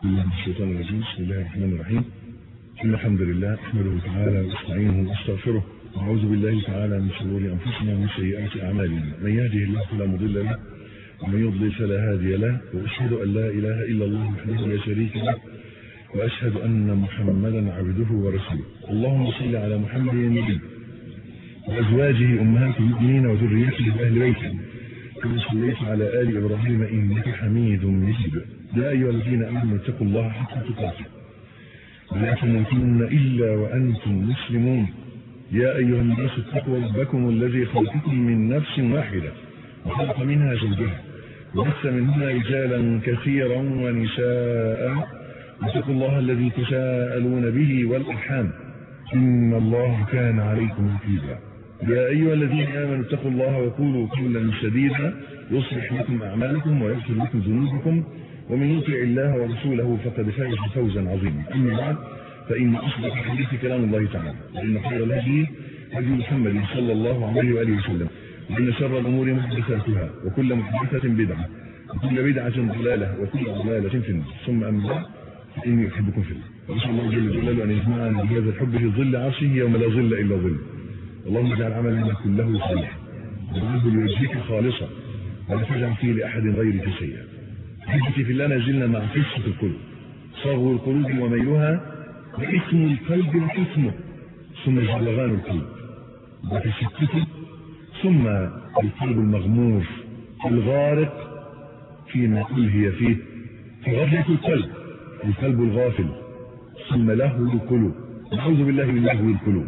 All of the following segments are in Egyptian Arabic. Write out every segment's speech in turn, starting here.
الله الشيطان الرجيم بسم الله الرحمن الرحيم إن الحمد لله أحمده تعالى واستعينه واستغفره وأعوذ بالله تعالى من شرور أنفسنا ومن سيئات أعمالنا من يهده الله فلا مضل له ومن يضلل فلا هادي له وأشهد أن لا إله إلا الله وحده لا شريك له وأشهد أن محمدا عبده ورسوله اللهم صل على محمد النبي وأزواجه أمهات المؤمنين وذريته وأهل بيته كما صليت على آل إبراهيم إنك حميد مجيد يا أيها الذين آمنوا اتقوا الله حق تقاته ولا تموتن إلا وأنتم مسلمون يا أيها الناس اتقوا ربكم الذي خلقكم من نفس واحدة وخلق منها زوجها وبث منهما رجالا كثيرا ونساء واتقوا الله الذي تساءلون به والأرحام إن الله كان عليكم رقيبا يا أيها الذين آمنوا اتقوا الله وقولوا قولا سديدا يصلح لكم أعمالكم ويغفر لكم ذنوبكم ومن يطع الله ورسوله فقد فاز فوزا عظيما أما بعد فإن أصدق الحديث كلام الله تعالى وإن خير الهدي هدي محمد صلى الله عليه وآله وسلم وإن شر الأمور محدثاتها وكل محدثة بدعة وكل بدعة ضلالة وكل ضلالة في النار ثم أما بعد فإني أحبكم في الله وأسأل الله جل جلاله أن يجمعنا بهذا الحب في ظل عرشه يوم لا ظل إلا ظل اللهم اجعل عملنا كله صالحا واجعله لوجهك خالصا ولا تجعل فيه لأحد غيرك شيئا حبتي في الله نزلنا مع قصة القلوب صغر القلوب وميلها واسم القلب واسمه ثم زلغان القلب وفي سكته ثم القلب المغمور الغارق فيما ألهي فيه في غفلة القلب القلب الغافل ثم لهو القلوب نعوذ بالله من لهو القلوب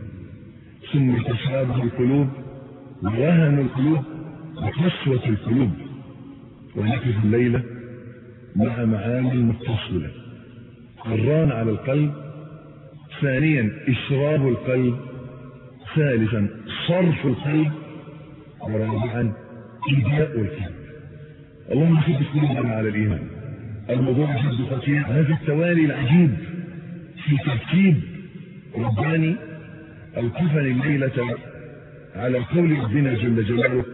ثم تشابه القلوب ووهن القلوب وقسوة القلوب ونقف الليلة مع معاني متصلة الران على القلب ثانيا إشراب القلب ثالثا صرف القلب ورابعا إيداء القلب اللهم ثبت قلوبنا على الإيمان الموضوع جد خطير هذا التوالي العجيب في ترتيب رباني الكفن الليلة على قول ربنا جل جلاله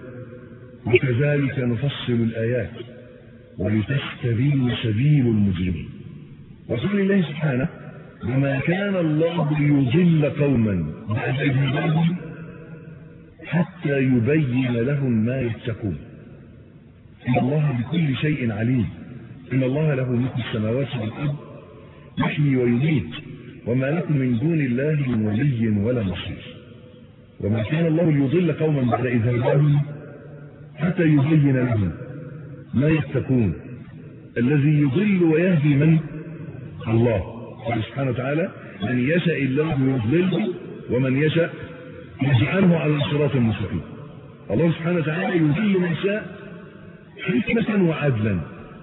وكذلك نفصل الآيات ولتستبين سبيل المجرمين وقول الله سبحانه وما كان الله ليضل قوما بعد إذ هداهم حتى يبين لهم ما يتقون إن الله بكل شيء عليم إن الله له ملك السماوات والأرض يحيي ويميت وما لكم من دون الله من ولي ولا نصير وما كان الله ليضل قوما بعد إذ هداهم حتى يبين لهم ما يتقون الذي يضل ويهدي من الله قال سبحانه وتعالى من يشاء الله يضلله ومن يشاء يجعله على الصراط المستقيم الله سبحانه وتعالى يضل من شاء حكمة وعدلا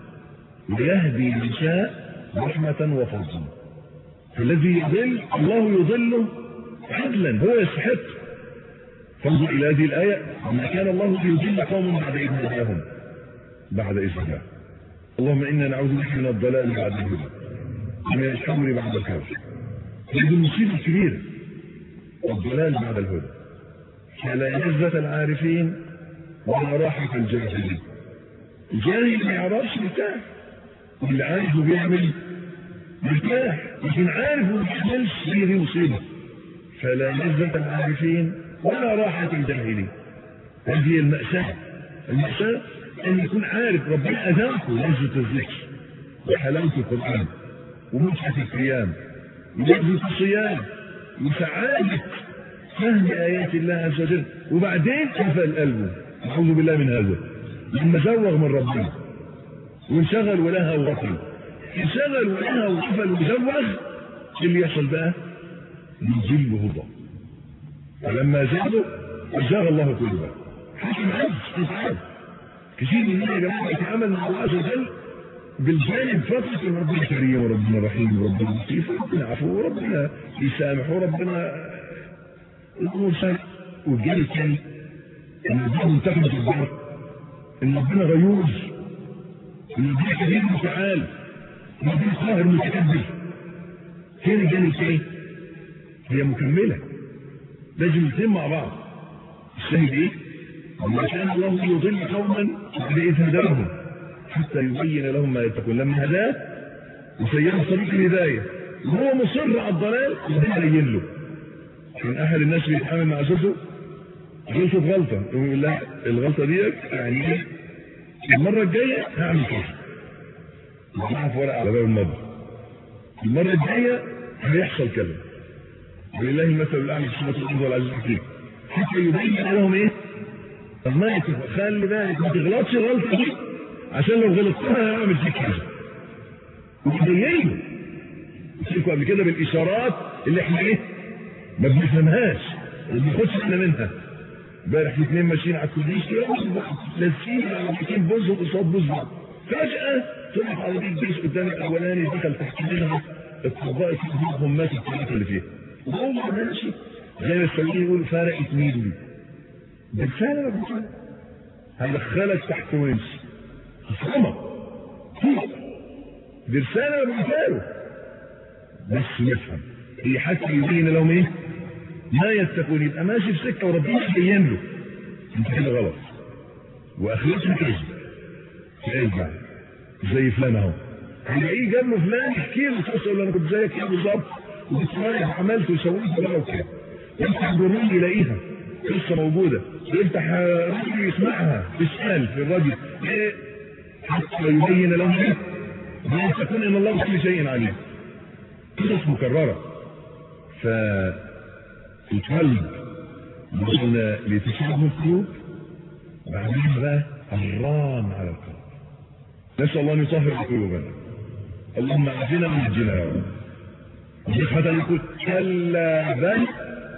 ويهدي من شاء رحمة وفضلا فالذي يضل الله يضله عدلا هو يستحق فانظر إلى هذه الآية ما كان الله ليضل قوم بعد إذ هداهم بعد إذ هداهم اللهم إنا نعوذ بك من الضلال بعد الهدى ومن الحمر بعد الكافر هذه المصيبة الكبيرة الضلال بعد الهدى فلا لذة العارفين ولا راحة الجاهلين الجاهل ما يعرفش مرتاح واللي عارف بيعمل مرتاح لكن عارف وما بيعملش هي دي مصيبة فلا لذة العارفين ولا راحة الجاهلين هذه المأساة المأساة أن يكون عارف ربنا أذاقه لذة الذكر وحلاوة القرآن ومتعة القيام ولذة الصيام وسعادة فهم آيات الله عز وجل وبعدين قفل قلبه نعوذ بالله من هذا لما زوغ من ربنا وانشغل ولها وغفل انشغل ولها وغفل وزوغ ايه اللي يحصل بقى؟ يذله الله فلما زادوا زاغ الله قلوبه حكم عز تتعب كثير مننا يا جماعه يتعامل مع الله عز وجل بالجانب فترة ان ربنا كريم وربنا رحيم وربنا لطيف وربنا عفو وربنا يسامح وربنا الامور سهله والجانب الثاني ان ربنا منتقم جبار ان ربنا غيوز ان ربنا كريم متعال ان ربنا قاهر متكبر فين الجانب الثاني؟ هي مكمله لازم الاثنين مع بعض الشاهد ايه؟ وما كان الله يضل قوما بعد اذ هداهم حتى يبين لهم ما يتقون لما هداه وسيره طريق الهدايه وهو مصر على الضلال ربنا بين له كان احد الناس بيتعامل مع زوجته غلطت غلطه يقول لا الغلطه ديت يعني ايه المره الجايه هعمل كذا معاها في ورقه على باب المطبخ المره الجايه هيحصل كذا ولله المثل الاعلى في سوره الارض والعزيز الحكيم حتى يبين لهم ايه طب ما خلي بالك ما تغلطش الغلطه دي عشان لو غلطتها هعمل فيك كذا ويبين قلت لكم قبل كده بالاشارات اللي احنا ايه ما بنفهمهاش ما بناخدش احنا منها امبارح في اثنين ماشيين على الكورنيش كده لابسين لابسين بوز قصاد بوز فجاه طلعت عربيه جيش قدام الاولاني دخل تحت منها اتطبقت فيهم مات الثلاثه اللي فيها وهو ماشي زي ما السواقين يقولوا فرقت ميل دي رساله ولا رساله؟ هدخلك تحت وامشي خصومه دي رساله ولا رساله؟ بس نفهم هي حتى يبين لهم ايه؟ ما يتقون يبقى ماشي في سكه وربنا يبين له انت كده غلط واخرتها كذب ارجع زي فلان اهو هيلاقيه جنبه فلان يحكي له قصه يقول له انا كنت زيك كده بالظبط وكنت رايح عملت وسويت ولا وكده يفتح برنامج يلاقيها قصه موجوده يفتح راديو يسمعها يسال في الراديو ايه حتى يبين لهم ايه ما تكون ان الله بكل شيء عليم قصص مكرره ف القلب وصلنا لتشابه القلوب بعدين بقى الران على القلب نسأل الله أن يطهر قلوبنا اللهم اعزنا من الجنة يا رب وصفة يقول كلا بل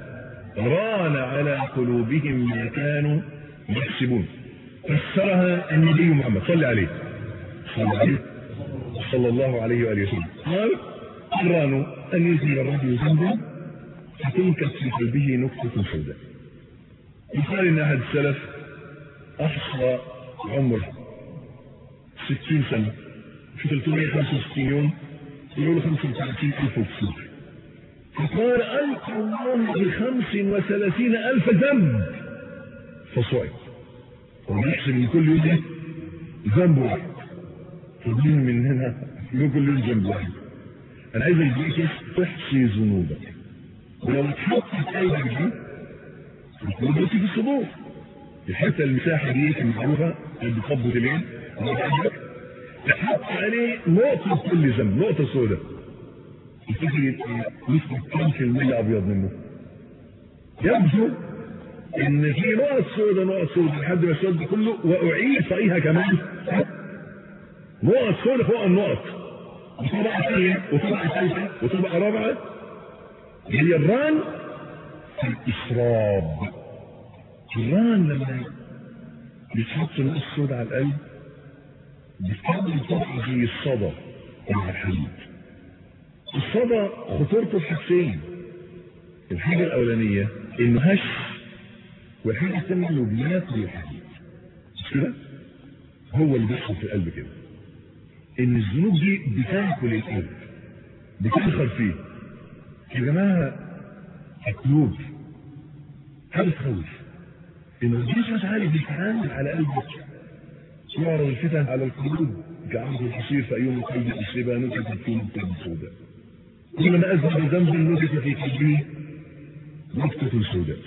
ران على قلوبهم ما كانوا يحسبون فسرها النبي محمد صلى عليه صلى عليه صلى الله عليه وآله وسلم قال الران أن يزيل الرجل ذنبا فتنكت في قلبه نكتة سوداء يقال ان احد السلف احصى عمره 60 سنة في 365 يوم يقولوا 35 ألف وكسور فقال ألقى الله بخمس وثلاثين ألف ذنب فصعد وبيحسب ان كل يوم ايه ذنب واحد فمين من هنا يقول كل يوم ذنب واحد انا عايز اديك تحصي ذنوبك ولو اتحط في قلبك دي القلوب في الصدور الحته المساحه دي المعروفه اللي بتخبط العين تحط عليه نقطه كل ذنب نقطه سوداء تفتكر نسبه كم في المية ابيض منه يبدو ان في نقط سوداء نقط سوداء لحد ما السود كله واعيد فيها كمان نقط سوداء فوق النقط وطبقه ثانيه وطبقه ثالثه وطبقه رابعه هي الران في الإسراب الران لما بيتحط نقص سود على القلب بتكمل طبقة زي الصدى مع الحديد الصدى خطورته في حاجتين الحاجة الأولانية إنه هش والحاجة الثانية إنه بياكل الحديد مش كده؟ هو اللي بيحصل في القلب كده إن الذنوب دي بتاكل القلب بتنخر فيه يا جماعة القلوب حاجة تخوف إن الجيش مش عارف يتعامل على قلبك يعرض الفتن على القلوب كعرض الحصير في أيوم القلب الشبه نكتة في نكتة سوداء كلما أذهب ذنب نكتة في قلبه نكتة سوداء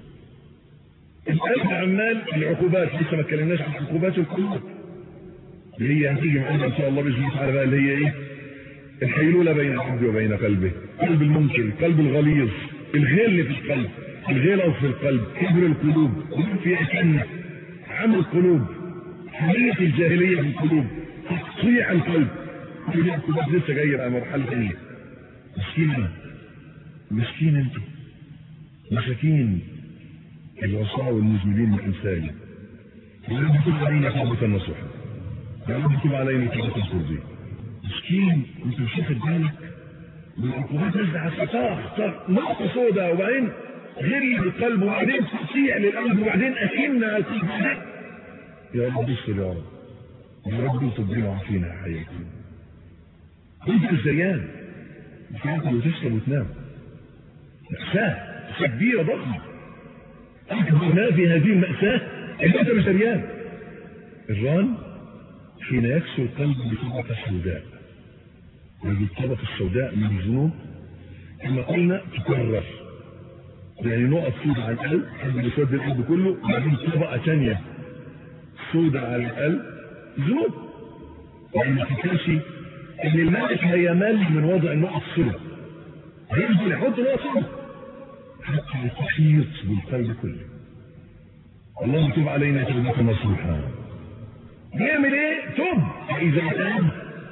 القلب عمال العقوبات لسه ما اتكلمناش عن عقوبات القلوب اللي هي هتيجي معانا ان شاء الله باذن الله تعالى بقى اللي هي ايه؟ الحيلوله بين العبد وبين قلبه قلب المنكر قلب الغليظ الغل في القلب الغلظ في القلب كبر القلوب في أكنة عمل القلوب حمية الجاهلية في القلوب تقطيع القلب كل دي عقوبات لسه جايه بقى مرحله ثانيه مسكين أنا. مسكين انت مساكين العصاة والمذنبين من انسان يا رب تب علينا توبة نصوحا يا رب تب علينا توبة ترضي مسكين انت مش واخد بالك والعقوبات نزل على الصفاح صح نقطة سوداء وبعدين غري بالقلب وبعدين تسيع للقلب وبعدين أكلنا على القلب يا رب استر يا رب يا رب تبدينا وعافينا يا حياتي انت الزيان بتاكل وتشرب وتنام مأساة مأساة كبيرة ضخمة أكبر ما في هذه المأساة إن أنت مش دريان الران حين يكسو القلب بطبقة سوداء هذه الطبقة السوداء من الذنوب كما قلنا تكرر يعني نقط سودة على القلب قبل يسود القلب كله وبعدين طبقة ثانية سودة على القلب ذنوب يعني ما تنساش ان الملك هيمل من وضع النقط السوداء هينزل يحط نقط سوداء حتى تحيط بالقلب كله اللهم تب علينا توبة نصوحا بيعمل ايه؟ تب فاذا تاب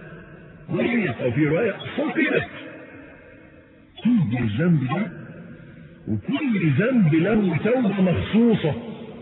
وهي او في رواية فقدت توب الذنب ده وكل ذنب له توبة مخصوصة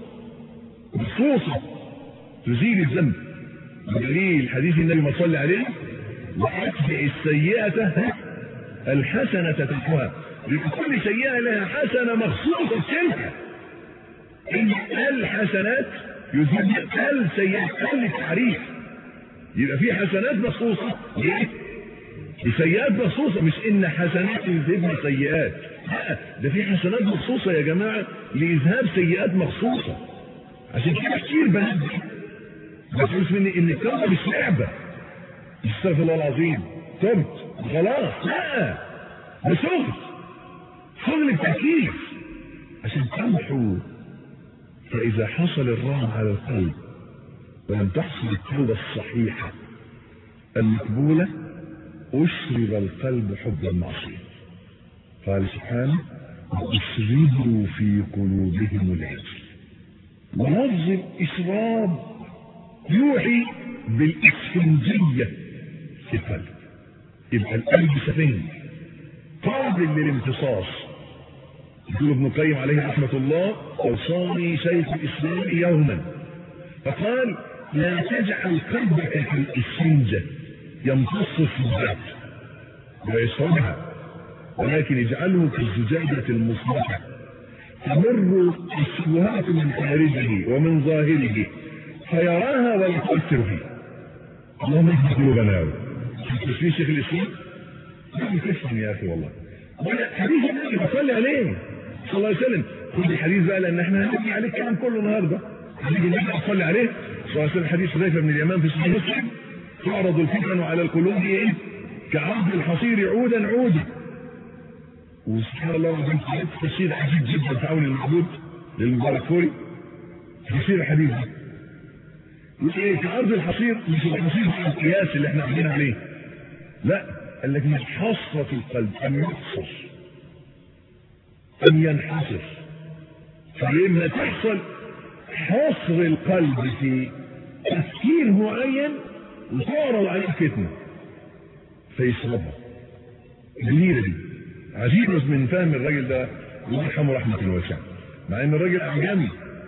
مخصوصة تزيل الذنب بدليل حديث النبي ما صلى عليه وأتبع السيئة الحسنة تمحوها لكل سيئة لها حسنة مخصوصة تلك إن الحسنات يزيد السيئات التعريف يبقى في حسنات مخصوصة ليه؟ بسيئات مخصوصة مش ان حسنات يذهبن سيئات لا ده في حسنات مخصوصة يا جماعة لإذهاب سيئات مخصوصة عشان كده كتير بنبه بس مش مني ان التوبة مش لعبة استغفر الله العظيم تبت خلاص لا ده شغل شغل التركيز عشان تمحو فإذا حصل الرهن على القلب ولم تحصل التوبة الصحيحة المقبولة أشرب القلب حب المعصية قال سبحانه وأشربوا في قلوبهم العجل ولفظ الإشراب يوحي بالإسفنجية في القلب يبقى القلب سفنج قابل للامتصاص يقول ابن القيم عليه رحمة الله أوصاني شيخ الإسلام يوما فقال لا تجعل قلبك كالإسفنجة يمتص الزجاج ويشربها ولكن اجعله كالزجاجة المصلحة تمر الشبهات من خارجه ومن ظاهره فيراها ولا تؤثر فيه اللهم اهد قلوبنا تشفي شيخ الاسلام لا تفهم يا اخي والله حديث النبي بصلي عليه صلى الله عليه وسلم خد الحديث بقى لان احنا هنبني عليه الكلام كله النهارده حديث النبي بصلي عليه صلى الله عليه وسلم حديث حذيفه بن اليمان في صحيح مسلم تعرض الفتن على القلوب ايه كعرض الحصير عودا عودا وسبحان الله العظيم تفسير عجيب جدا في عون المعبود للمبارك فوري تفسير الحديث ده يقول ايه كعرض الحصير مش الحصير القياس اللي احنا قاعدين عليه لا قال لك مش حصرة القلب ان يحصر ان ينحصر فلما تحصل حصر القلب في تفكير معين وتعرض عليه فتنه فيشربها جميلة دي عجيب من فهم الراجل ده الله يرحمه رحمة واسعة مع ان الراجل اعجمي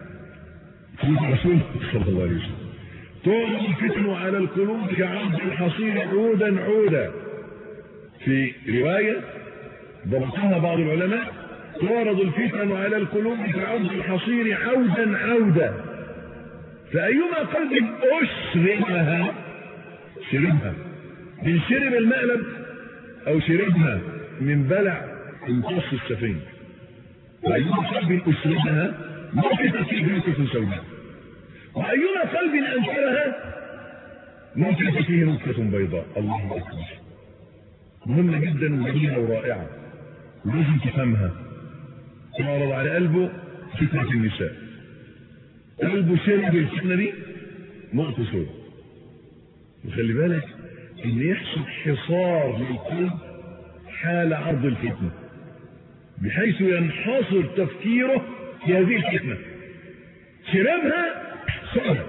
رسول صلى الله عليه وسلم تعرض الفتن على القلوب كعرض الحصير عودا عودا في رواية ضبطها بعض العلماء تعرض الفتن على القلوب كعرض الحصير عودا عودا فأيما قلب أشربها شربها من شرب المقلب أو شربها من بلع امتص السفينة وأيما قلب أشربها ممكن فيه نكتة سوداء وأيما قلب أنكرها ممكن فيه نكتة بيضاء الله أكبر مهمة جدا وجميلة ورائعة ولازم تفهمها تعرض على قلبه فتنة النساء قلبه شرب الفتنة دي نقطة سوداء وخلي بالك ان يحصل حصار للقلب حال عرض الفتنة بحيث ينحصر تفكيره في هذه الفتنة شربها صعبة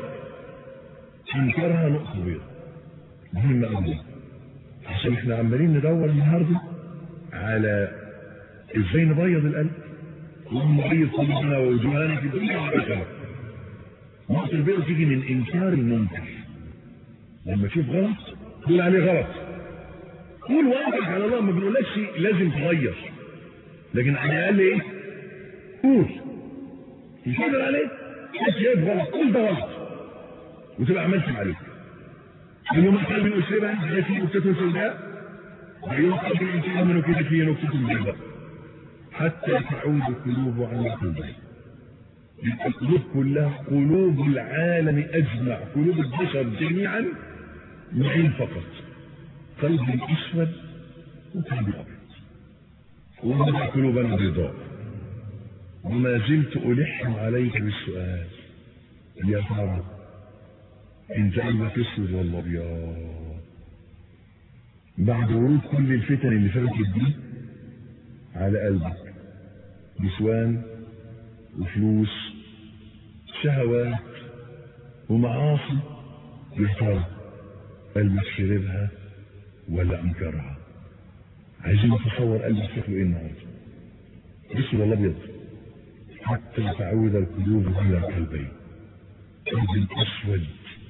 انكرها نقطة بيضاء مهمة قوي عشان احنا عمالين ندور النهارده على ازاي نبيض القلب اللهم بيض قلوبنا ووجوهنا في الدنيا والاخره نقطة البيض تيجي من انكار المنكر لما تشوف غلط تقول عليه غلط قول واقف على الله ما بنقولكش لازم تغير لكن على الاقل ايه قول مش قادر عليه شايف غلط قول ده غلط وتبقى عملت عليك اليوم قلب الأسربة هي في نكتة سوداء ويوم قلب الإنسان من كده فيه نكتة بيضاء حتى تعود القلوب على قلبه القلوب كلها قلوب العالم أجمع قلوب البشر جميعا معين فقط قلب اسود وقلب ابيض وما قلوبنا بيضاء وما زلت الح عليك بالسؤال يا ترى انت قلبك اسود ولا ابيض بعد ورود كل الفتن اللي فاتت دي على قلبك نسوان وفلوس شهوات ومعاصي يا ترى قلبك شربها ولا انكرها عايزين نتصور قلبك شكله ايه النهارده اسود ولا ابيض حتى تعود القلوب الى القلبين قلب اسود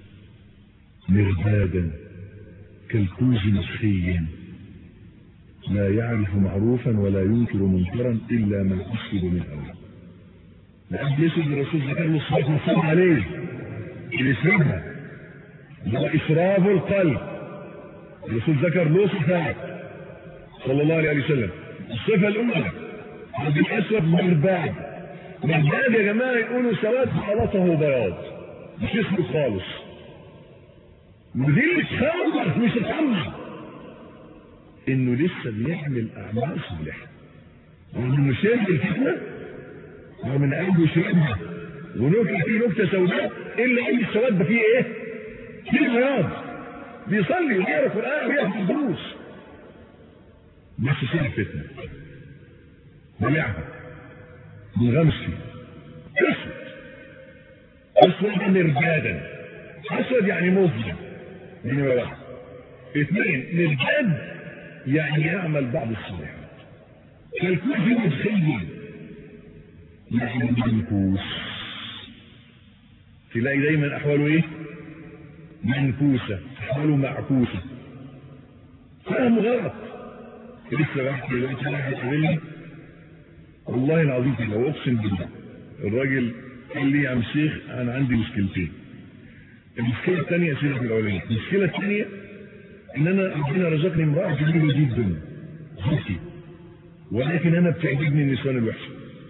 مربادا كالكوز مسخيا لا يعرف معروفا ولا ينكر منكرا الا من اسود من هواه لقد يسد الرسول ذكر له الصلاه والسلام عليه الاسلامها هو اسراف القلب الرسول ذكر له صفات صلى الله عليه وسلم الصفه الاولى قلب الاسود مرباد مرباد يا جماعه يقولوا سواد خلطه بياض مش اسود خالص ودي مش خالص مش الحمد انه لسه بيعمل اعمال صالحه وانه شايف الفتنه ومن قلبه شربها ونكتة فيه نكتة سوداء الا ان السواد ده فيه ايه؟ فيه بياض بيصلي ويقرا قران وياخد الدروس بس سيب الفتنه بلعها بنغمس فيه اسود اسود مرجادا اسود يعني مظلم دي نمرة واحد اثنين مرجاد يعني يعمل بعض الصالحات كالكوز مدخلي يعني منكوس تلاقي دايما احواله ايه منكوسة احواله معكوسة فاهم غلط لسه واحد دلوقتي واحد قابلني والله العظيم كده واقسم بالله الراجل قال لي يا عم شيخ انا عندي مشكلتين المشكله الثانيه سيره الاولانيه المشكله الثانيه ان انا ربنا رزقني امراه جميله جدا زوجتي ولكن انا بتعجبني النسوان الوحشه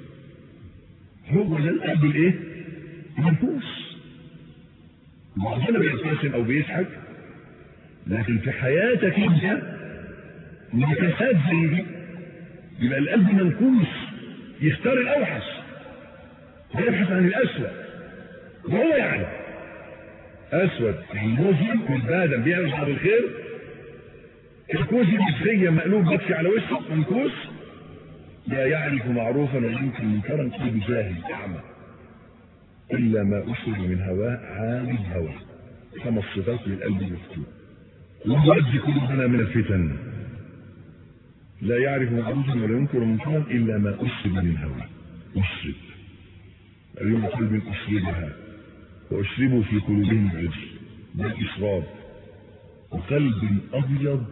هو ده القلب الايه؟ منفوس ربنا بيبتسم او بيضحك لكن في حياتك انت نكسات زي دي يبقى القلب منكوس يختار الاوحش ويبحث عن الاسود وهو يعلم اسود المظلم والبادم بيعمل بعض الخير الكوز المسخية مقلوب بكي على وشه منكوس لا يعرف معروفا ويمكن منكرا كل جاهل اعمى الا ما اشرب من هواه عالي الهوى كما الصفات للقلب المفتون ويؤدي قلوبنا من الفتن لا يعرف معروفا ولا ينكر منكرا الا ما اشرب من هواه اشرب اليوم قلب اشربها واشربوا في قلوبهم العجل ده الاشراب وقلب ابيض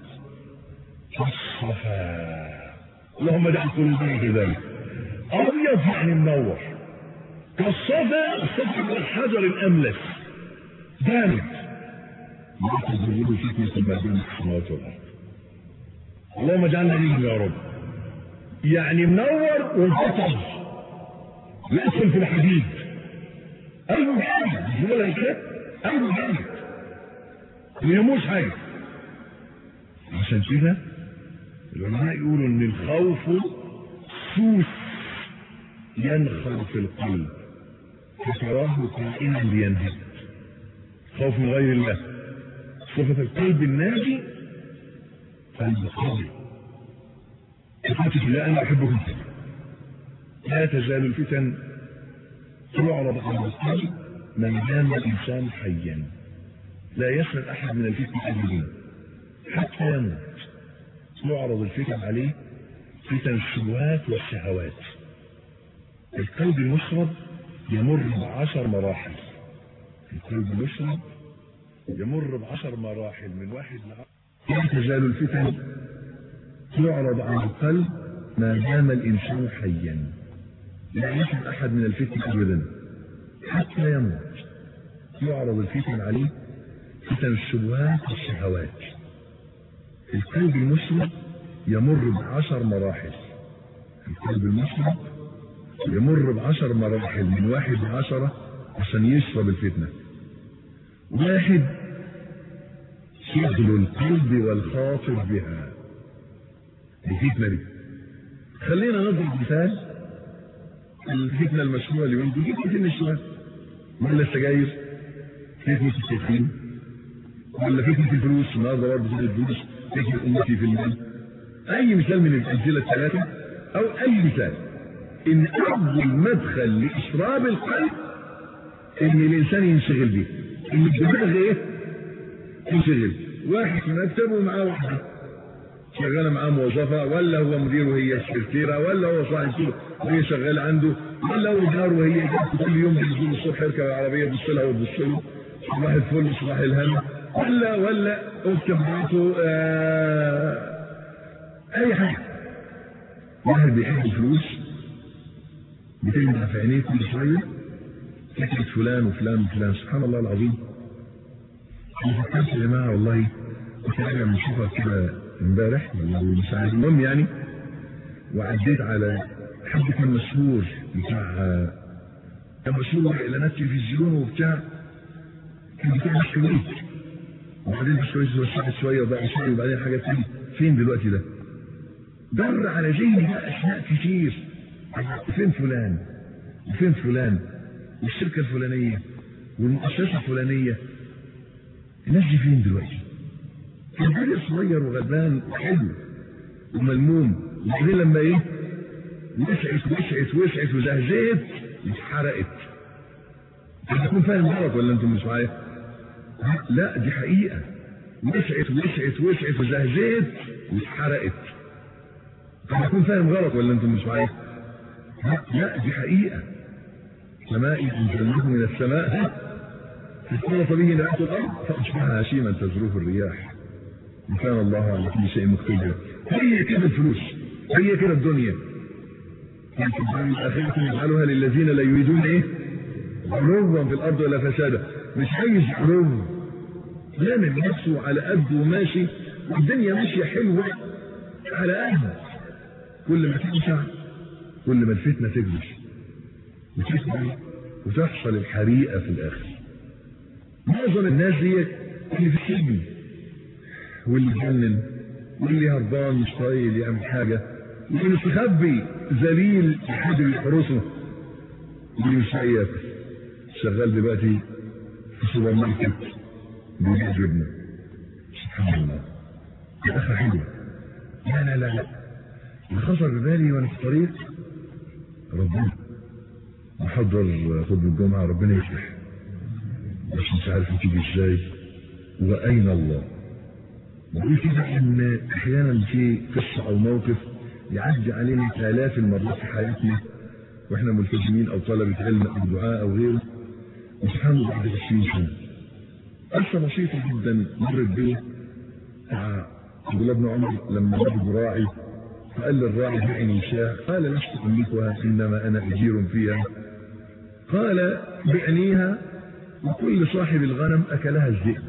كالصفا اللهم اجعل قلوبنا كذلك ابيض يعني منور كالصفا الصفا هو الحجر الاملس جامد لا تزرقوا فتنة ما بين السماوات والارض اللهم اجعلنا منهم يا رب يعني منور وانفطر يأكل في الحديد قلبه جامد مش بقول لك كده قلبه جامد ما يهموش حاجه عشان كده العلماء يقولوا ان الخوف سوس ينخر في القلب فتراه كائنا لينهد خوف من غير الله صفة القلب الناجي قلب قوي صفة الله انا احبكم لا تزال الفتن تعرض على القلب من دام الانسان حيا لا يسلم احد من الفتن ابدا حتى يموت يعرض الفتن عليه فتن الشبهات والشهوات القلب المشرب يمر بعشر مراحل القلب المشرب يمر بعشر مراحل من واحد لعشر لا تزال الفتن تعرض على القلب ما دام الانسان حيا لا يسلم احد من الفتن ابدا حتى يموت يعرض الفتن عليه فتن الشبهات والشهوات القلب المسلم يمر بعشر مراحل القلب المسلم يمر بعشر مراحل من واحد لعشرة عشان يشرب الفتنة واحد شغل القلب والخاطر بها دي فتنة دي خلينا نضرب مثال الفتنة المشهورة اليوم دي فتنة النسوان ولا السجاير فتنة التدخين ولا فتنة الفلوس النهارده برضه فتنة الفلوس فتنة أمتي في المال أي مثال من الأمثلة الثلاثة أو أي مثال إن أول مدخل لإشراب القلب إن الإنسان ينشغل به إن الدماغ إيه؟ ينشغل واحد في مكتبه ومعاه واحدة شغالة معاه موظفة ولا هو مدير وهي سكرتيرة ولا هو صاحب سوق وهي شغالة عنده ولا هو جار وهي كل يوم بيجي الصبح يركب العربية يبص لها وتبص له صباح الفل صباح الهم ولا ولا اخت مراته آه اي حاجة واحد بيحب الفلوس بتلمع في عينيه كل شوية فكرة فلان وفلان وفلان سبحان الله العظيم انا فكرت يا جماعة والله كنت راجع من شوفها كده امبارح ولا مش عارف المهم يعني وعديت على حد كان مشهور بتاع كان مشهور اعلانات تلفزيون وبتاع كان بتاع بسكويت وبعدين بسكويت وسعت شويه وبقى شويه وبعدين حاجات تانية فين دلوقتي ده؟ در على ذهني بقى اشياء كتير فين فلان؟ وفين فلان؟ والشركه الفلانيه والمؤسسه الفلانيه الناس دي فين دلوقتي؟ كان حاجه صغير وغلبان وحلو وملموم وبعدين لما ايه؟ وسعت وسعت وسعت وزهزت اتحرقت انت تكون فاهم غلط ولا انتم مش معايا؟ لا دي حقيقه وسعت وسعت وسعت وزهزت واتحرقت طب اكون فاهم غلط ولا انتم مش معايا؟ لا دي حقيقه سماء انزلناه من السماء فاختلط به نبات الارض فاصبح هشيما تزروه الرياح ان كان الله على كل شيء مقتدر هي كده الفلوس هي كده الدنيا يعني في الدنيا الاخره يجعلها للذين لا يريدون ايه؟ علوا في الارض ولا فسادا مش عايز علو لامم نفسه على قده وماشي والدنيا ماشيه حلوه على قد كل ما تنشع كل ما الفتنه تجلس وتكبر وتحصل الحريقه في الاخر معظم الناس دي اللي في السجن واللي جنن واللي هربان مش طايل يعمل حاجه واللي مستخبي ذليل حد يحرسه واللي مش لاقي ياكل شغال دلوقتي في سوبر ماركت بيبيع جبنه سبحان الله يا اخي حلوه لا لا لا لا اللي خطر ببالي وانا في الطريق ربنا محضر خطبه الجمعه ربنا يفرح بس مش عارف تيجي ازاي واين الله بقول كده ان احيانا في قصه او موقف يعدي علينا الاف المرات في حياتنا واحنا ملتزمين او طلبه علم او دعاء او غيره نفهمه بعد 20 سنه قصه بسيطه جدا مرت بي مع عبد الله بن عمر لما وجد راعي فقال للراعي بعني شاة قال لست املكها انما انا اجير فيها قال بعنيها وكل صاحب الغنم اكلها الذئب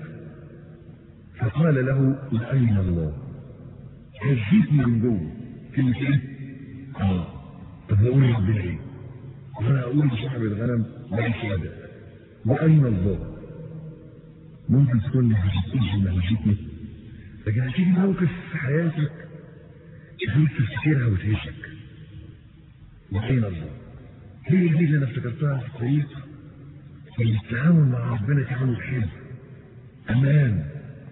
فقال له واين الله هزيتني من جوه كلمه ايه؟ اه طب نقول ربنا ايه؟ وانا اقول لصاحب الغنم ليس هذا واين الله؟ ممكن تكون ما هزيتنيش ما هزيتني لكن هتيجي موقف في حياتك تخليك تفتكرها وتهزك واين الله؟ هي دي اللي انا افتكرتها في الطريق ان التعامل مع ربنا تعامل حلو امان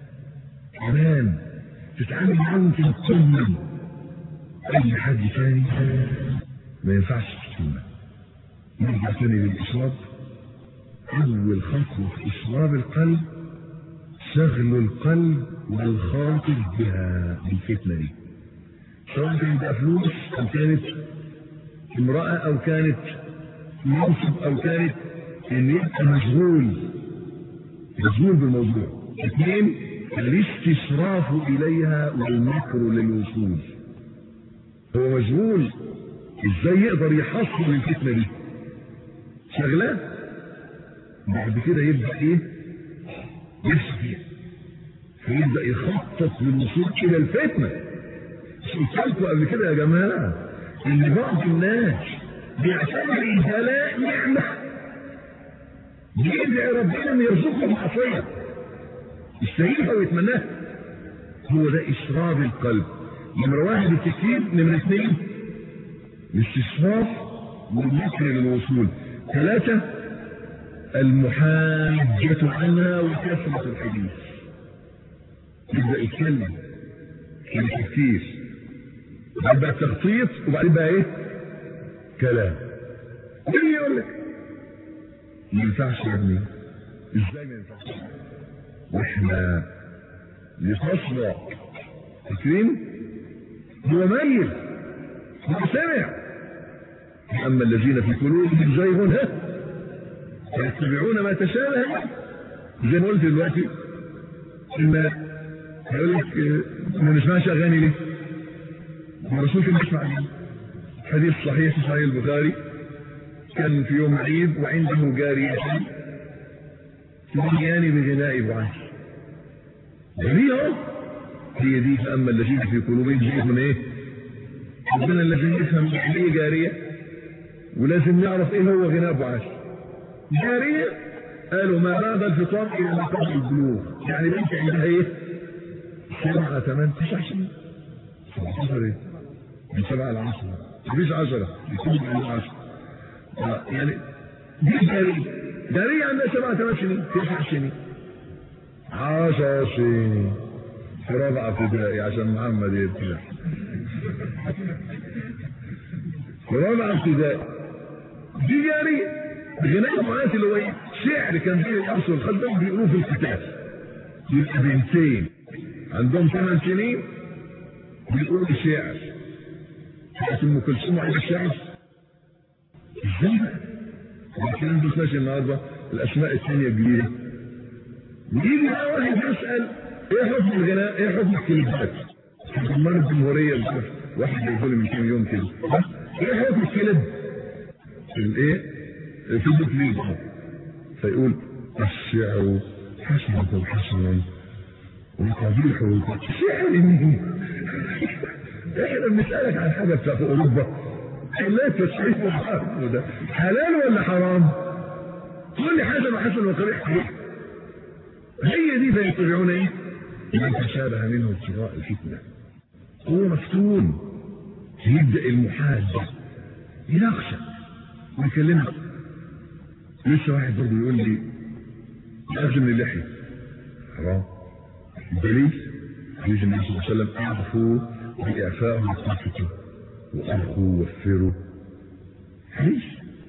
امان تتعامل معاه وانت مطمن اي حد تاني ما ينفعش تستنى نرجع تاني للإصراب أول خطوة في إصراب القلب شغل القلب والخاطر بها بالفتنة دي سواء كانت بقى فلوس أو كانت امرأة أو كانت منصب أو كانت إن يبقى مشغول مشغول بالموضوع اثنين الاستشراف إليها والمكر للوصول هو مشغول ازاي يقدر يحصل الفتنة دي شغلاه بعد كده يبدأ ايه يرسى فيها فيبدأ يخطط للوصول الى الفتنة قلت لكم قبل كده يا جماعة ان بعض الناس بيعتبر البلاء نعمة بيدعي ربنا ان يرزقه معصية يستهيفها ويتمناها هو ده إشراب القلب نمرة واحد التكفير نمرة اثنين الاستصراف والمكر للوصول ثلاثة المحاجة عنها وكثرة الحديث يبدأ يتكلم كان تفكير بعد بقى تخطيط وبعدين بقى ايه كلام مين يقول لك ما ينفعش يا ابني ازاي ما ينفعش واحنا لتصنع فاكرين هو ميل هو سمع اما الذين في قلوبهم زيغ ها يتبعون ما تشابه زي ما قلت دلوقتي ان يقول لك ما نسمعش اغاني ليه؟ الرسول كان بيسمع اغاني حديث صحيح في صحيح البخاري كان في يوم عيد وعنده جارية تغنيان بغناء بعاش جميلة هي دي فأما الذين في قلوبهم زيغ ايه؟ ربنا الذي يفهم يعني ايه جارية ولازم نعرف ايه هو غناء بعاش جارية قالوا ما بعد الفطام الى مقام البلوغ يعني بنت عندها ايه؟ سبعة ثمان تسع سنين 17 ايه؟ من سبعة لعشرة مفيش عشرة يكون من عشرة يعني دي جارية جارية عندها سبعة ثمان سنين تسع سنين عشر سنين في رابعة ابتدائي عشان محمد يبتدئ في رابعة ابتدائي دي جارية غناء معاس اللي هو ايه؟ شعر كان فيه الأرس والخلدم بيقولوه في الكتاب يبقى بنتين عندهم ثمان سنين بيقولوا شعر كانت ام كلثوم عايزه الشعر ازاي بقى؟ الكلام ده ماشي النهارده الاسماء الثانيه جديده يجي بقى واحد يسال ايه حكم الغناء؟ ايه حكم الكليبات؟ في مرة الجمهورية مش عارف واحد بيقول من كام يوم كده ايه حكم الكليب؟ في الايه؟ في الكليب فيقول الشعر حسنة حسنا وقبيح شعر مين؟ احنا بنسألك عن حاجة في اوروبا لا تشعير ده حلال ولا حرام؟ تقول لي حسن وحسن وقبيح قبيح هي دي فيتبعون ايه؟ ما تشابه منه ابتغاء الفتنة هو مفتون يبدأ المحاجة يناقشك ويكلمك لسه واحد برضه يقول لي لازم اللحية حرام دليل حديث النبي صلى الله عليه وسلم اعفوا باعفاء وقفته وارخوا وفروا حديث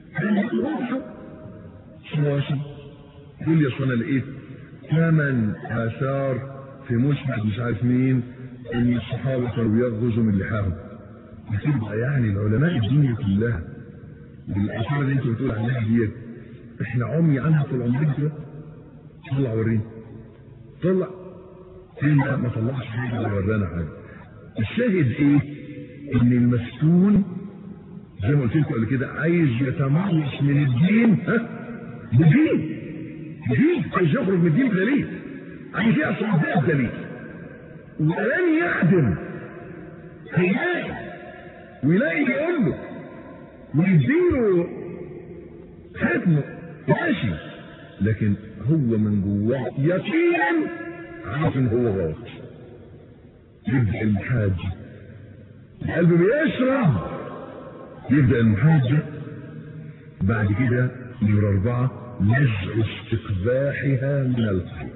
واضحه يقول لي اصل انا لقيت ثمان اثار في مسند مش عارف مين ان الصحابه كانوا بيغزوا من لحاهم بتبقى يعني العلماء الدنيا كلها بالاثار اللي انت بتقول عليها ديت احنا عمي عنها طول عمرنا كده طلع وريني طلع فين ما طلعش حاجه ولا ورانا حاجه الشاهد ايه ان المفتون زي ما قلت لكم قبل كده عايز يتميز من الدين ها بدين بدين عايز يخرج من الدين بدليل عايز يعصي ده بدليل ولن يعدم هيلاقي ويلاقي يقول له ويديله حكمه ماشي لكن هو من جواه يقينا عارف ان هو غلط يبدا المحاجه القلب بيشرب يبدا المحاجه بعد كده نمرة أربعة نزع استقباحها من القلب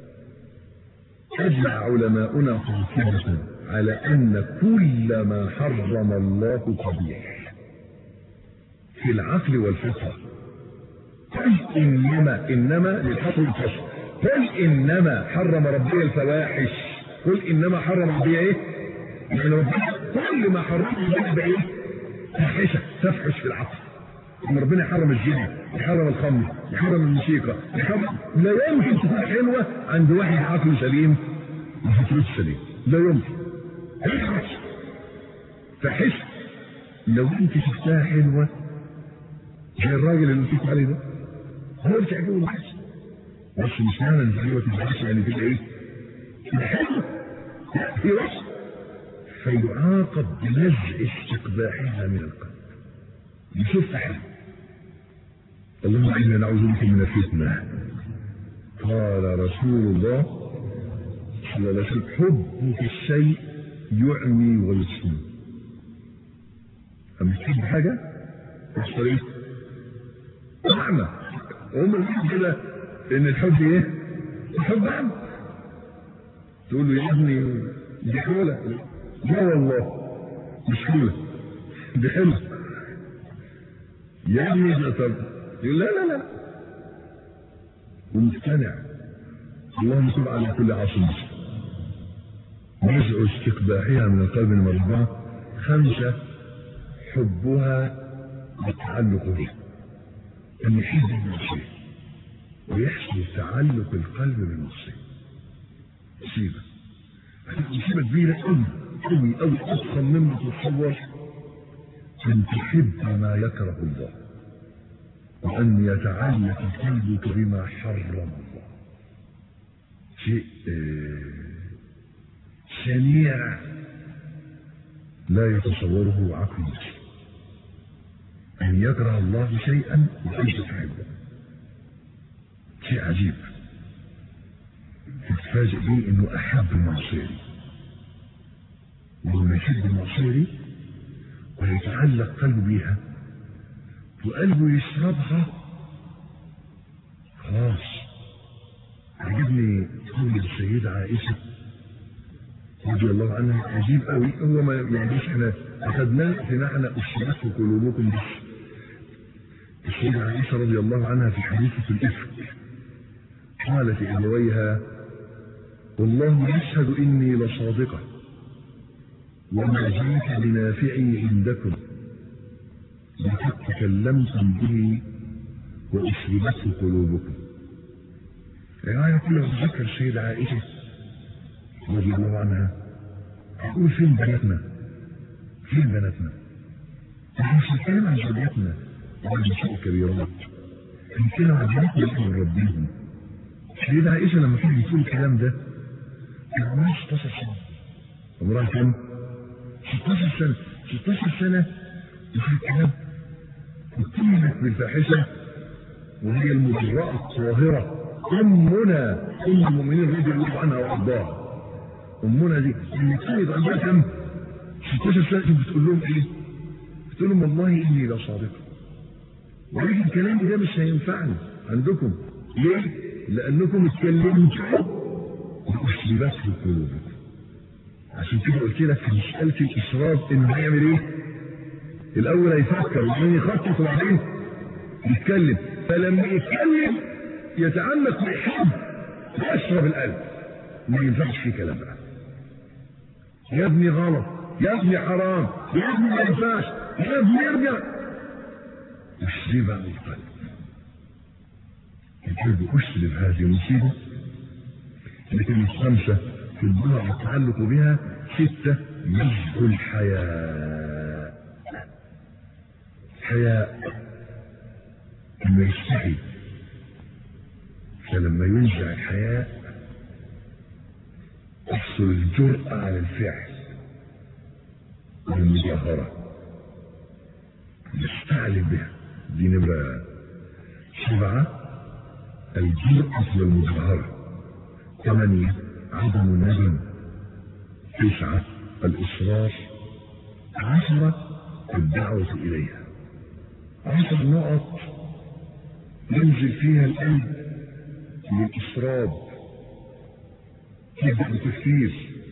أجمع علماؤنا قاطبة على أن كل ما حرم الله قبيح في العقل والفطرة قل إنما إنما للحصر الفصل قل إنما حرم ربي الفواحش قل إنما حرم ربي إيه؟ يعني ربنا كل ما حرم ربي إيه؟ فاحشة تفحش في العقل ان ربنا يحرم الزنا يحرم الخمر يحرم الموسيقى يحرم لا يمكن تكون حلوه عند واحد عقله سليم وفطرته سليم لا يمكن هيخرج فحس لو انت شفتها حلوه زي الراجل اللي قلت عليه ده هو اللي تعجبه الحس بس مش معنى ان حلوه تبقى يعني تبقى ايه؟ تبقى حلوه لا هي وحشه فيعاقب بنزع استقباحها من القلب يشوف حلو اللهم انا نعوذ بك من الفتنه قال رسول الله صلى الله عليه وسلم حبك الشيء يعمي ويصم أما تحب حاجة يحصل إيه؟ أعمى هم الحب كده إن الحب إيه؟ الحب أعمى تقول له يا ابني دي حولة لا والله مش حولة دي حلوة يا ابني ده طب يقول لا لا لا ومقتنع اللهم صل على كل عاصم نزع استقباحها من القلب المرضى خمسة حبها والتعلق به أن يحب المعصية ويحصل تعلق القلب بالمعصية مصيبة مصيبة كبيرة قوي قوي قوي أضخم مما تتصور أن تحب ما يكره الله وأن يتعلق قلبك بما حرم الله شيء شنيع لا يتصوره عقل مسلم أن يكره الله شيئا وأنت تحبه شيء عجيب تتفاجئ به انه احب المعصيه ولما يحب المعصيه ويتعلق قلبه بيها وقلبه يشربها خلاص عجبني قول السيدة عائشة رضي الله عنها عجيب قوي هو ما يعني احنا اخذناه في نحن اشركوا قلوبكم بس السيدة عائشة رضي الله عنها في حديثة الإفك قالت لأبويها والله يشهد إني لصادقة وما جئت بنافعي عندكم لقد تكلمتم به وأشربته قلوبكم يعني كل ما اتذكر السيدة عائشة رضي الله عنها تقول فين بناتنا فين بناتنا نحن مش بنتكلم عن زوجاتنا وعن النساء الكبيرات بنتكلم عن بناتنا اللي احنا بنربيهم السيدة عائشة لما تيجي تقول الكلام ده كان عمرها 16 سنة عمرها كام؟ 16 سنة 16 سنة وفي الكلام اتهمت بالفاحشة وهي المجرأة الطاهرة أمنا أم المؤمنين رضي الله عنها وأرضاها أمنا دي اللي كانت عندها كام؟ 16 سنة بتقول لهم إيه؟ بتقول لهم والله إني لصادقة ولكن الكلام ده مش هينفعني عندكم ليه؟ لأنكم اتكلمتوا وأشربت في قلوبكم عشان كده قلت لك في مسألة الإسراف إنه هيعمل إيه؟ الأول هيفكر وبعدين يخطط وبعدين يتكلم فلما يتكلم يتعلق بحب يشرب القلب ما ينفعش فيه كلام بقى يا ابني غلط يا ابني حرام يا ابني ما ينفعش يا ابني ارجع اشربها من القلب القلب اشرب هذه المصيبه لكن الخمسه في البضع التعلق بها سته مزج الحياء حياء لما يستحي فلما ينزع الحياء تحصل الجرأة على الفعل والمجاهرة يستعلم بها دي نمرة سبعة الجرأة والمجاهرة ثمانية عدم الندم تسعة الإصرار عشرة الدعوة إليها عشر نقط ينزل فيها القلب للإسراب تبدأ بالتفكير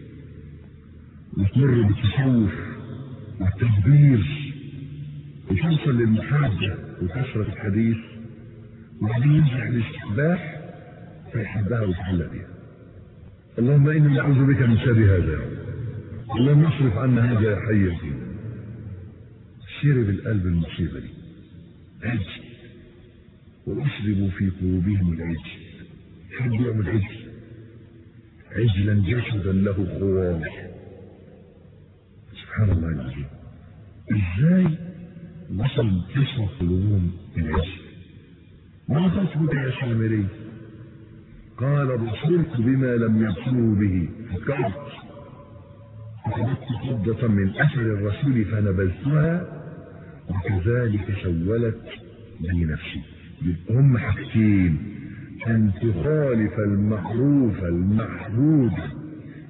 وتمر بالتصوف والتدبير وتوصل للمحاجة وكثرة الحديث وبعدين ينجح الاستقباح فيحبها ويتعلق بها اللهم إني أعوذ بك من شر هذا يا رب اللهم اصرف عنا هذا يا حي الدين شرب القلب المصيبة دي عجل وأشربوا في قلوبهم العجل حد يعمل عجل عجلا جسدا له خوار سبحان الله العظيم ازاي وصل تصرف قلوبهم العجل ما خطبك يا سامري قال بصرت بما لم يبصروا به فكرت فقدت قبضة من أثر الرسول فنبذتها وكذلك سولت لي نفسي هم حاجتين أن تخالف المعروف المحمود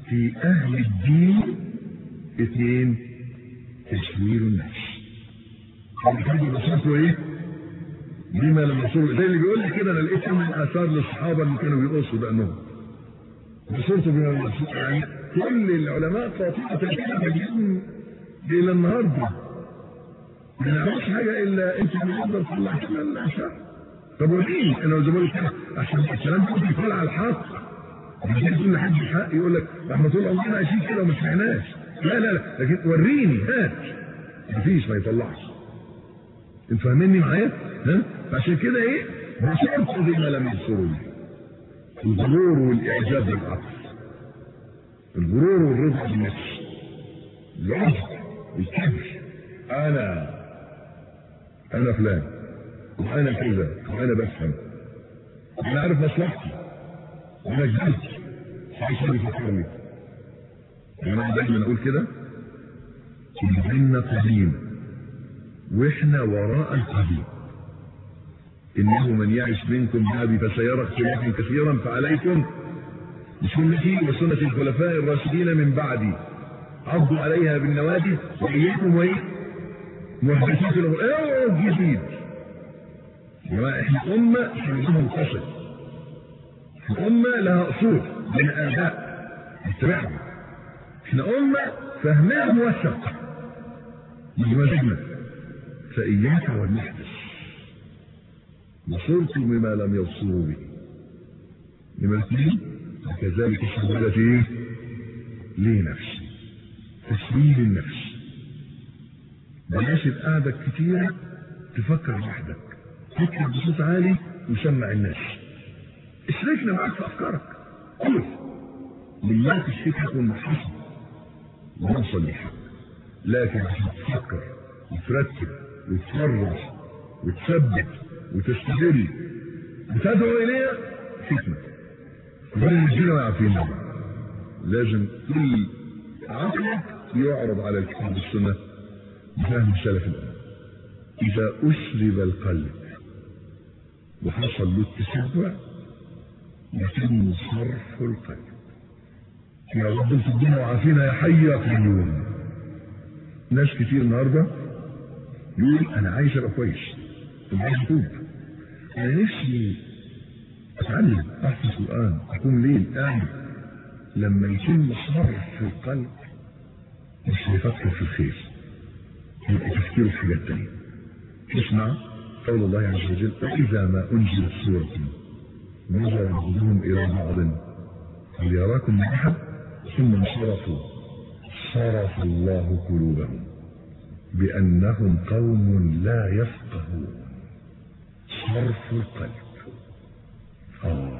في اهل الدين اثنين تشوير النفس الحمد بصيرته ايه بما لم يصور زي اللي بيقول لي كده انا لقيت من اثار للصحابه اللي كانوا بيقصوا بانهم بصورته بما لم يصور يعني كل العلماء قاطعه كده موجودين الى النهارده ما نعرفش حاجه الا انت اللي تقدر تطلع كده الاشياء طب وريني انا زي ما قلت عشان الكلام ده بيقول على الحق بيجي تقول لحد الحق يقول لك احنا طول عمرنا عايشين كده وما سمعناش لا لا لا لكن وريني هات مفيش ما يطلعش انت فاهميني معايا ها فعشان كده ايه بشرط بما لم يبصروا لي الغرور والاعجاب بالعقل الغرور والرضا بالنفس العجب الكبر انا انا فلان وانا كذا وانا بفهم انا عارف مصلحتي وانا جديد عايز حد يفكرني انا دايما اقول كده الجنة قديم واحنا وراء القديم انه من يعش منكم بعدي فسيرى اختلافا كثيرا فعليكم بسنتي وسنة الخلفاء الراشدين من بعدي عضوا عليها بالنوادي واياكم وايه محدثات الامور ايه جديد يا جماعه احنا امه عندها منفصل امه لها اصول لها اباء نتبعهم احنا امه فهمها موثق بمزاجنا فاياك والمحدث وصرت بما لم يبصروا به لما اثنين وكذلك شغلت ايه ليه نفسي تسليم النفس بلاش القعدة كتيرة تفكر لوحدك تكتب بصوت عالي وسمع الناس اشركنا معاك في افكارك قول لله تشركك والمحسن ونوصل لحق لكن عشان تفكر وترتب وتفرج وتثبت وتستدل وتدعو اليها فتنه كل الجنة عارفين لازم كل عقلك يعرض على الكتاب والسنه بفهم سلف الأمة إذا أسرب القلب وحصل له التشبع يتم صرف القلب يا رب في الدنيا وعافينا يا حي يا قيوم ناس كتير النهارده يقول انا عايز ابقى كويس انا عايز اتوب انا نفسي اتعلم احفظ القران اكون ليل قاعد لما يتم صرف القلب مش هيفكر في الخير يبقى تفكيره في حاجات تانية اسمع قول الله عز وجل فإذا ما أنزلت سورة نزل بعضهم إلى بعض هل يراكم من أحد ثم انصرفوا صرف الله قلوبهم بأنهم قوم لا يفقهون صرف القلب آه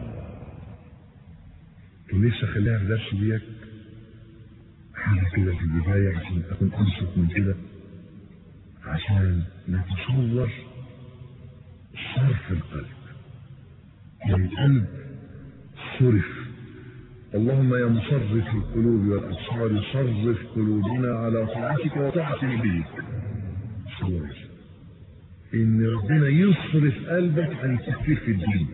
كان نفسي أخليها في درس ديك حاجة كده في البداية عشان أكون أنشط من كده عشان نتصور صرف القلب يعني القلب صرف اللهم يا مصرف القلوب والابصار صرف قلوبنا على طاعتك وطاعه نبيك صرف ان ربنا يصرف قلبك عن التفكير في الدين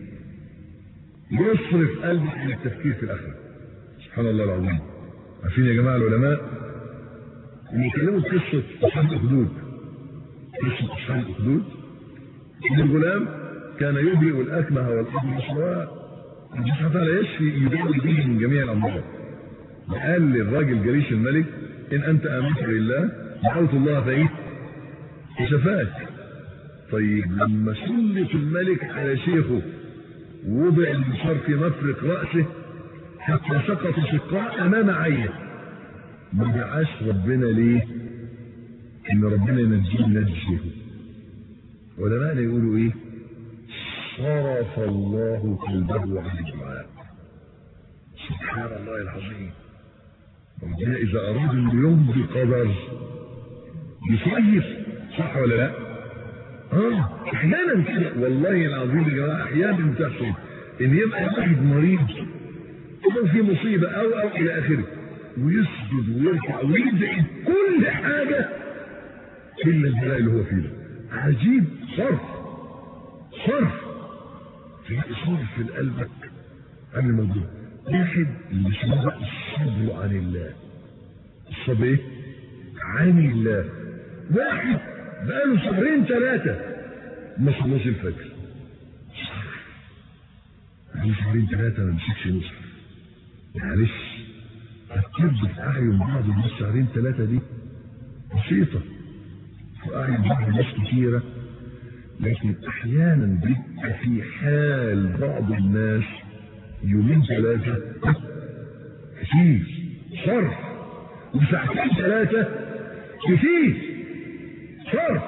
يصرف قلبك عن التفكير في الاخره سبحان الله العظيم عارفين يا جماعه العلماء اللي يكلموا قصه اصحاب الحدود قصه اصحاب الحدود ان الغلام كان يبرئ الاكمه والاكمه سواء الله تعالى يشفي يدعو به من جميع الامراض قال للراجل جريش الملك ان انت امنت بالله دعوت الله فايه فشفاك طيب لما سلط الملك على شيخه ووضع المنشار في مفرق راسه حتى سقط شقاء امام عينه ما دعاش ربنا ليه ان ربنا ينجيه ينجي شيخه علماءنا يقولوا ايه صرف الله قلبه عن الدعاء سبحان الله العظيم ربنا اذا اراد انه يمضي قدر يصيف صح ولا لا اه احيانا كده والله العظيم يا جماعه احيانا بتحصل ان يبقى واحد مريض او في مصيبه او او الى اخره ويسجد ويركع ويدعي كل حاجه الا البلاء اللي هو فيه ده عجيب صرف صرف في صرف في قلبك عن الموضوع واحد اللي اسمه بقى الصبر عن الله الصبر ايه؟ عن الله واحد بقاله شهرين ثلاثة ما صلاش الفجر بقاله شهرين ثلاثة ما مسكش مصحف معلش هتكب في أعين بعض الناس شهرين ثلاثة دي بسيطة في أعين بعض الناس كتيرة لكن أحيانا بيبقى في حال بعض الناس يومين ثلاثة كتير صرف وساعتين ثلاثة كتير صرف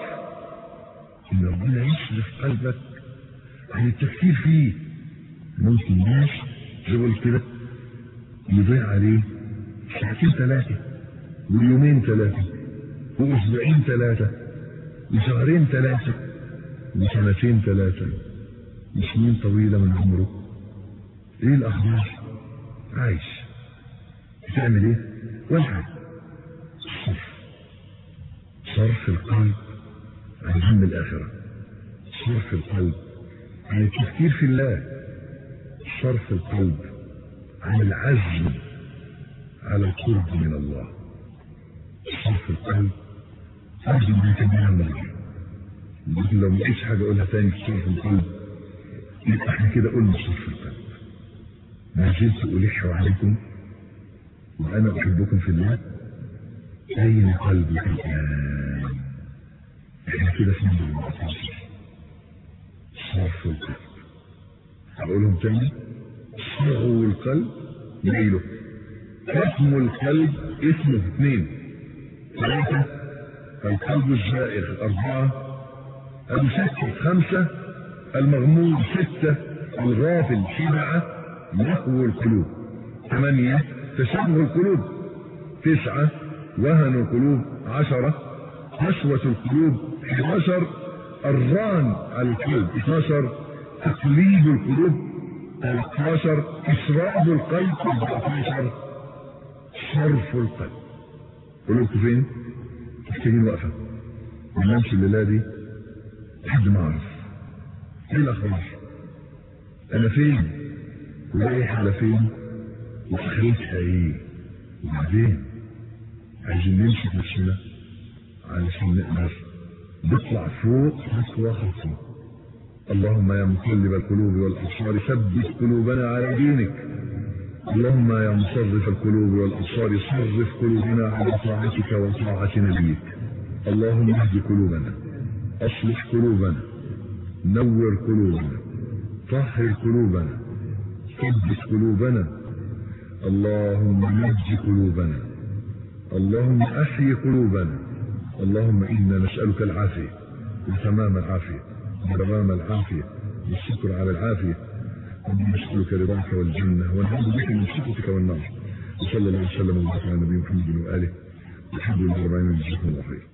إن ربنا يصرف قلبك عن التفكير فيه ممكن ناس شغل كده يضيع عليه ساعتين ثلاثة ويومين ثلاثة وأسبوعين ثلاثة وشهرين ثلاثة وسنتين ثلاثة وسنين طويلة من عمره ايه الأخبار؟ عايش بتعمل ايه؟ ولا حاجة صرف صرف القلب عن هم الآخرة صرف القلب عن التفكير في الله صرف القلب عن العزم على القرب من الله صرف القلب عزم بيتبعها المرجع لكن لو ملقيتش حاجة أقولها تاني في صرف القلب يبقى احنا كده قلنا صرف القلب ما زلت ألح عليكم وأنا أحبكم في الله أين قلبك الآن احنا كده في نزل المعتصر صرف القلب هقولهم تاني صغو القلب ميله حكم القلب اسمه اثنين ثلاثة القلب الزائغ أربعة المشكك خمسة المغمور ستة الغافل سبعة نحو القلوب ثمانية تشبه القلوب تسعة وهن القلوب عشرة قسوة القلوب 11 الران على القلب 12 تقليد القلوب 13 إسراء القلب 14 صرف القلب قلوبكم فين؟ محتاجين وقفة ما ننامش الليلة دي لحد ما أعرف إيه الأخبار؟ أنا فين؟ ورايح على فين؟ وآخرتها إيه؟ وبعدين عايزين نمسك نفسنا علشان نقدر نطلع فوق خطوة خطوة اللهم يا مقلب القلوب والأبصار ثبت قلوبنا على دينك اللهم يا مصرف القلوب والأبصار صرف قلوبنا على طاعتك وطاعة نبيك اللهم اهد قلوبنا أصلح قلوبنا نور قلوبنا طهر قلوبنا ثبت قلوبنا اللهم نج قلوبنا اللهم أحي قلوبنا اللهم إنا نسألك العافية وتمام العافية ودوام العافية والشكر على العافية ونسألك رضاك والجنة ونعوذ بك من سخطك والنار وصلى الله وسلم وبارك على نبينا محمد وآله والحمد لله رب العالمين جزاكم الله خير